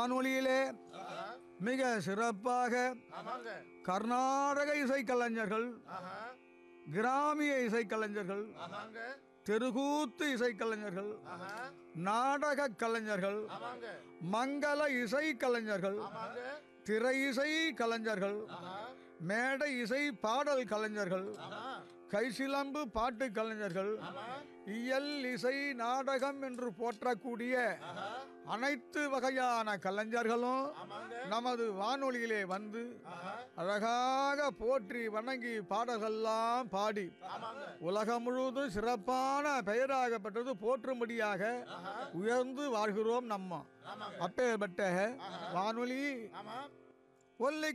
வானொலியிலே மிக சிறப்பாக ஆமாங்க கர்நாடக இசைக்கலைஞர்கள் ஆஹா கிராமிய இசைக்கலைஞர்கள் ஆமாங்க தெருகூத்து இசைக்கலைஞர்கள் ஆஹா நாடக கலைஞர்கள் ஆமாங்க மங்கள இசை கலைஞர்கள் ஆமாங்க திரை இசை கலைஞர்கள் ஆஹா மேடை இசை பாடல் கலைஞர்கள் ஆமா கைசிலம்பு பாட்டு கலைஞர்கள் ஆமா இயல் இசை நாடகம் என்று போற்றக்கூடிய ஆஹா அனைத்து வகையான கலைஞர்களும் ஆமாங்க நமது வானொலியிலே வந்து ஆஹா அழகாக போற்றி வணங்கி பாடல்கள்லாம் பாடி ஆமாங்க உலகம் முழுவதும் சிறப்பான பெயராகப்பட்டது போற்றும்படியாக ஆஹா உயர்ந்து வாழ்கிறோம் நம்ம ஆமாங்க அப்பேற்பட்ட வானொலி ஆமா ஒல்லை